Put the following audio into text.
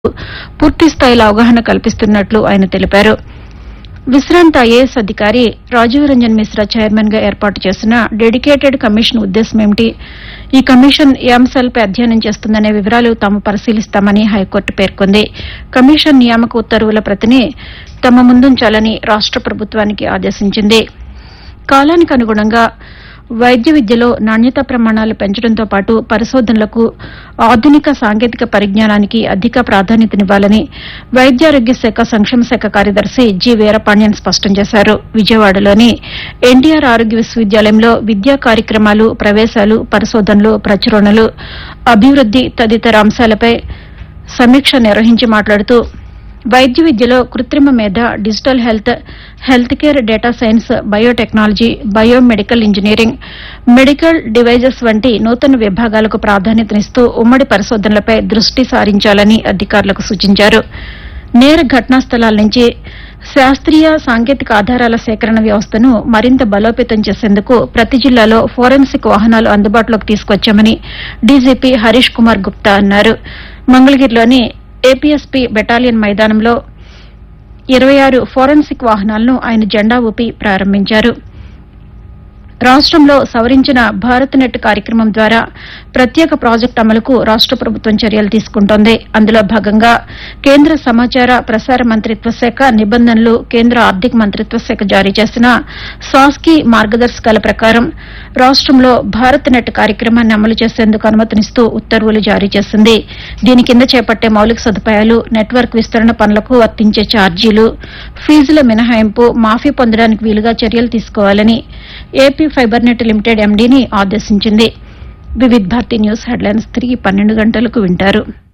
పూర్తి స్థాయిలో అవగాహన కల్పిస్తున్నట్లు ఆయన తెలిపారు విశ్రాంత ఐఏఎస్ అధికారి రాజీవ్ రంజన్ మిశ్రా చైర్మన్ గా ఏర్పాటు చేసిన డెడికేటెడ్ కమిషన్ ఉద్దేశం ఏమిటి ఈ కమిషన్ ఏ అంశాలపై అధ్యయనం చేస్తుందనే వివరాలు తాము పరిశీలిస్తామని హైకోర్టు పేర్కొంది కమిషన్ నియామక ఉత్తర్వుల ప్రతిని తమ ముందుంచాలని రాష్ట ప్రభుత్వానికి ఆదేశించింది కాలానికి అనుగుణంగా వైద్య విద్యలో నాణ్యతా ప్రమాణాలు పెంచడంతో పాటు పరిశోధనలకు ఆధునిక సాంకేతిక పరిజ్ఞానానికి అధిక ప్రాధాన్యతనివ్వాలని వైద్యారోగ్య శాఖ సంక్షేమ శాఖ కార్యదర్శి జి వీరపాండ్యన్ స్పష్టం చేశారు విజయవాడలోని ఎన్టీఆర్ ఆరోగ్య విశ్వవిద్యాలయంలో విద్యా కార్యక్రమాలు ప్రవేశాలు పరిశోధనలు ప్రచురణలు అభివృద్ది తదితర అంశాలపై సమీక్ష నిర్వహించి మాట్లాడుతూ వైద్య విద్యలో కృత్రిమ మేధ digital health health care data science biotechnology biomedical engineering medical devices వంటి నూతన విభాగాలకు ప్రాధాన్యతనిస్తూ ఉమ్మడి పరిశోధనలపై దృష్టి సారించాలని అధికారులకు సూచించారు నేర ఘటనా స్థలాల నుంచి శాస్త్రీయ సాంకేతిక ఆధారాల సేకరణ వ్యవస్థను మరింత బలోపేతం చేసేందుకు ప్రతి జిల్లాలో ఫోరెన్సిక్ వాహనాలు అందుబాటులోకి తీసుకొచ్చామని డీజీపీ హరీష్ కుమార్ గుప్తా అన్నారు మంగళగిరిలోని ఏపీఎస్పీ బెటాలియన్ మైదానంలో ఇరవై ఆరు ఫోరెన్సిక్ వాహనాలను ఆయన జెండా ఊపి ప్రారంభించారు రాష్టంలో సవరించిన భారత్ నెట్ కార్యక్రమం ద్వారా ప్రత్యేక ప్రాజెక్టు అమలుకు రాష్ట ప్రభుత్వం చర్యలు తీసుకుంటోంది అందులో భాగంగా కేంద్ర సమాచార ప్రసార మంత్రిత్వ శాఖ నిబంధనలు కేంద్ర ఆర్థిక మంత్రిత్వ శాఖ జారీ చేసిన సాస్కీ మార్గదర్శకాల ప్రకారం రాష్టంలో భారత్ నెట్ కార్యక్రమాన్ని అమలు చేసేందుకు అనుమతినిస్తూ ఉత్తర్వులు జారీ చేసింది దీని కింద చేపట్టే మౌలిక సదుపాయాలు నెట్వర్క్ విస్తరణ పనులకు వర్తించే ఛార్జీలు ఫీజుల మినహాయింపు మాఫీ పొందడానికి వీలుగా చర్యలు తీసుకోవాలని ఏపీ ఫైబర్ నెట్ లిమిటెడ్ ఎండీని ఆదేశించింది వివిధ్ భారతి న్యూస్ హెడ్లైన్స్ తిరిగి పన్నెండు గంటలకు వింటారు